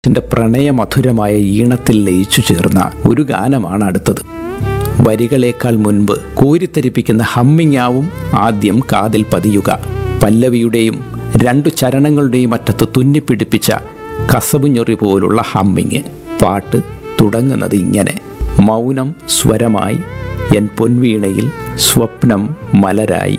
ത്തിന്റെ പ്രണയമധുരമായ ഈണത്തിൽ ലയിച്ചു ചേർന്ന ഒരു ഗാനമാണ് അടുത്തത് വരികളേക്കാൾ മുൻപ് കോരിത്തരിപ്പിക്കുന്ന ഹമ്മിങ്ങാവും ആദ്യം കാതിൽ പതിയുക പല്ലവിയുടെയും രണ്ടു ചരണങ്ങളുടെയും അറ്റത്ത് തുന്നിപ്പിടിപ്പിച്ച കസവുഞ്ഞൊറി പോലുള്ള ഹമ്മിങ് പാട്ട് തുടങ്ങുന്നത് ഇങ്ങനെ മൗനം സ്വരമായി എൻ പൊൻവീണയിൽ സ്വപ്നം മലരായി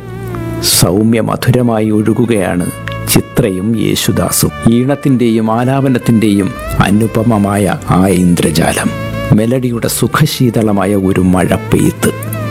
സൗമ്യമധുരമായി ഒഴുകുകയാണ് ചിത്രയും യേശുദാസും ഈണത്തിൻ്റെയും ആലാപനത്തിൻ്റെയും അനുപമമായ ആ ഇന്ദ്രജാലം മെലഡിയുടെ സുഖശീതളമായ ഒരു മഴ പെയ്ത്ത്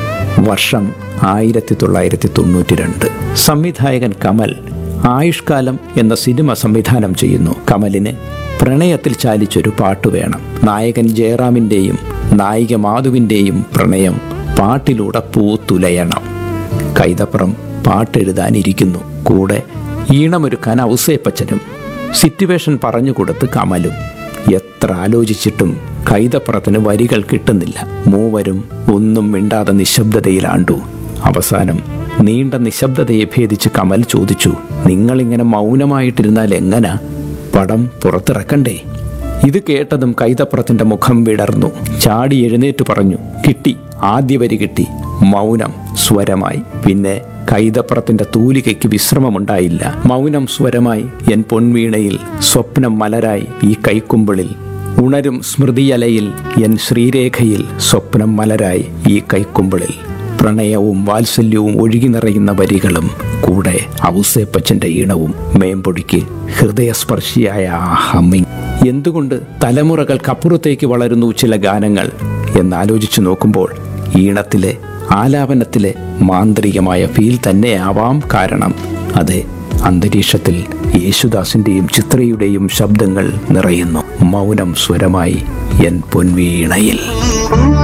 വർഷം ആയിരത്തി തൊള്ളായിരത്തി തൊണ്ണൂറ്റി രണ്ട് സംവിധായകൻ കമൽ ആയുഷ്കാലം എന്ന സിനിമ സംവിധാനം ചെയ്യുന്നു കമലിന് പ്രണയത്തിൽ ചാലിച്ചൊരു പാട്ട് വേണം നായകൻ ജയറാമിൻ്റെയും നായിക മാധുവിൻ്റെയും പ്രണയം പാട്ടിലൂടെ പൂത്തുലയണം കൈതപ്പുറം പാട്ടെഴുതാനിരിക്കുന്നു കൂടെ ഈണമൊരുക്കാൻ ഔസേപ്പച്ചനും സിറ്റുവേഷൻ പറഞ്ഞുകൊടുത്ത് കമലും എത്ര ആലോചിച്ചിട്ടും കൈതപ്പുറത്തിന് വരികൾ കിട്ടുന്നില്ല മൂവരും ഒന്നും മിണ്ടാതെ നിശബ്ദതയിലാണ്ടു അവസാനം നീണ്ട നിശബ്ദതയെ ഭേദിച്ച് കമൽ ചോദിച്ചു നിങ്ങളിങ്ങനെ മൗനമായിട്ടിരുന്നാൽ എങ്ങനാ പടം പുറത്തിറക്കണ്ടേ ഇത് കേട്ടതും കൈതപ്പുറത്തിന്റെ മുഖം വിടർന്നു ചാടി എഴുന്നേറ്റ് പറഞ്ഞു കിട്ടി ആദ്യ വരി കിട്ടി മൗനം സ്വരമായി പിന്നെ കൈതപ്പുറത്തിന്റെ തൂലികയ്ക്ക് വിശ്രമമുണ്ടായില്ല മൗനം സ്വരമായി എൻ പൊൻവീണയിൽ സ്വപ്നം മലരായി ഈ കൈക്കുമ്പിളിൽ ഉണരും സ്മൃതിയലയിൽ എൻ ശ്രീരേഖയിൽ സ്വപ്നം മലരായി ഈ കൈക്കുമ്പിളിൽ പ്രണയവും വാത്സല്യവും ഒഴുകി നിറയുന്ന വരികളും കൂടെ ഔസേപ്പച്ചന്റെ ഈണവും മേമ്പൊടിക്ക് ഹൃദയസ്പർശിയായ ആ ഹമ്മിങ് എന്തുകൊണ്ട് തലമുറകൾക്കപ്പുറത്തേക്ക് വളരുന്നു ചില ഗാനങ്ങൾ എന്നാലോചിച്ചു നോക്കുമ്പോൾ ഈണത്തിലെ ആലാപനത്തിലെ മാന്ത്രികമായ ഫീൽ തന്നെയാവാം കാരണം അതെ അന്തരീക്ഷത്തിൽ യേശുദാസിന്റെയും ചിത്രയുടെയും ശബ്ദങ്ങൾ നിറയുന്നു മൗനം സ്വരമായി എൻ പൊൻവീണയിൽ